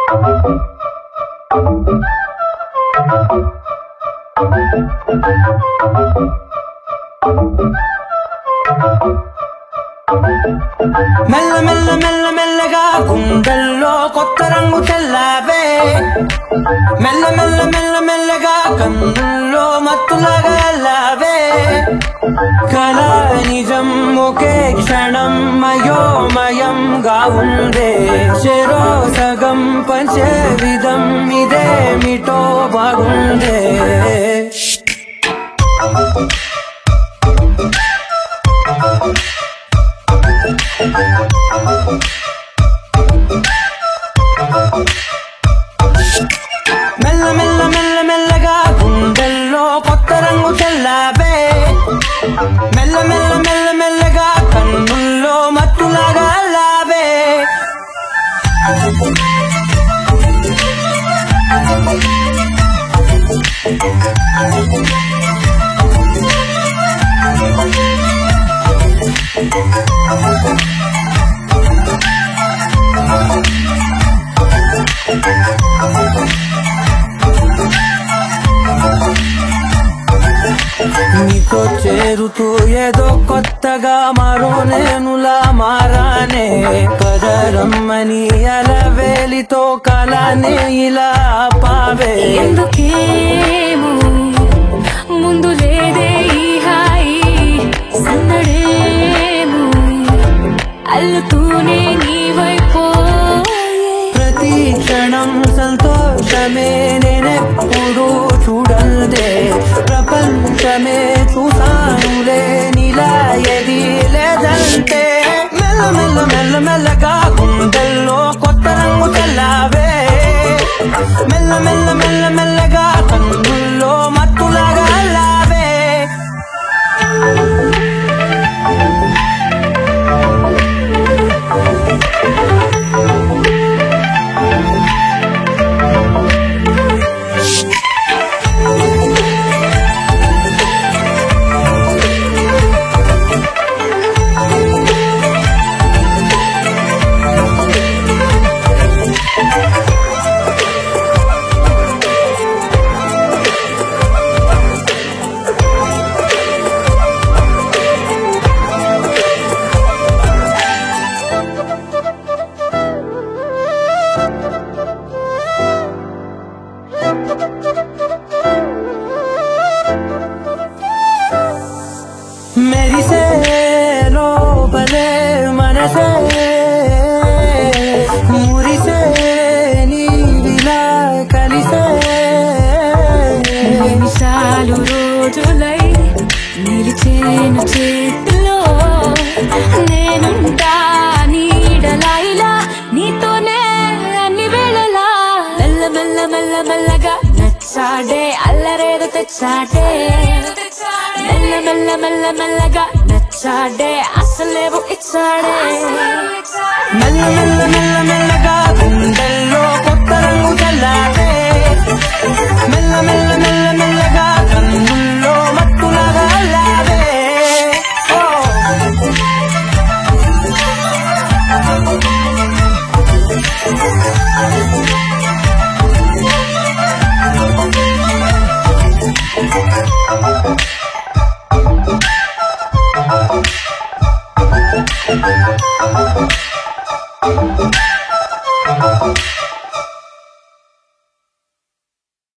మెల్ల మెల్ల మెల్ల మెల్లగా గుండెల్లో కొత్త రంగు చల్లావే మెల్ల మెల్ల మెల్ల మెల్లగా కన్నుల్లో మత్తులాగా అల్లావే కళ నిజం ఒకే క్షణం మయోమయంగా ఉందే చెరో సగం పంచే విధం ఇదేమిటో బాగుందే మెల్ల మెల్ల మెల్ల మెల్లగా గుండెల్లో కొత్త రంగు చల్లావే మెల్ల మెల్ల మెల్ల మెల్లగా కన్నుల్లో మత్తులాగా లావే నీతో చేరుతూ ఏదో కొత్తగా మరో నేనులా మారానే కదరమ్మని అలవేలితో కలానే ఇలా పావే ఎందుకేమో ముందు లేదే ఈ హాయి సందడేమో అల్లుతూనే నీ వైపోయే ప్రతి క్షణం సంతోషమే నేనెప్పుడు చూడల్దే ప్రపంచమే చూసానులే నీలా ఎది లేదంటే మెల్ల మెల్ల మెల్ల మెల్లగా గుండెల్లో కొత్త రంగు చల్లావే మెల్ల మెల్ల మెల్ల మెల్లగా కన్నుల్లో మత్తులాగా లావే మెరిసే లోపలే మనసే మురిసే నీవిలా కలిసే నిమిషాలు రోజులై నిలిచేను చేతిలో నేనుంటా నీడలా ఇలా నీతోనే అన్ని వేళలా మెల్ల మెల్ల మెల్ల మెల్లగా నచ్చాడే అల్లరేదో తెచ్చాడే మెల్ల మెల్ల మెల్ల మెల్లగా నచ్చాడే అసలేవు ఇచ్చాడే మెల్ల మెల్ల మెల్ల మెల్లగా గుండెల్లో కొత్త రంగు చల్లావే మెల్ల మెల్ల మెల్ల మెల్లగా కన్నుల్లో మత్తులాగా లావే ఓ ఆ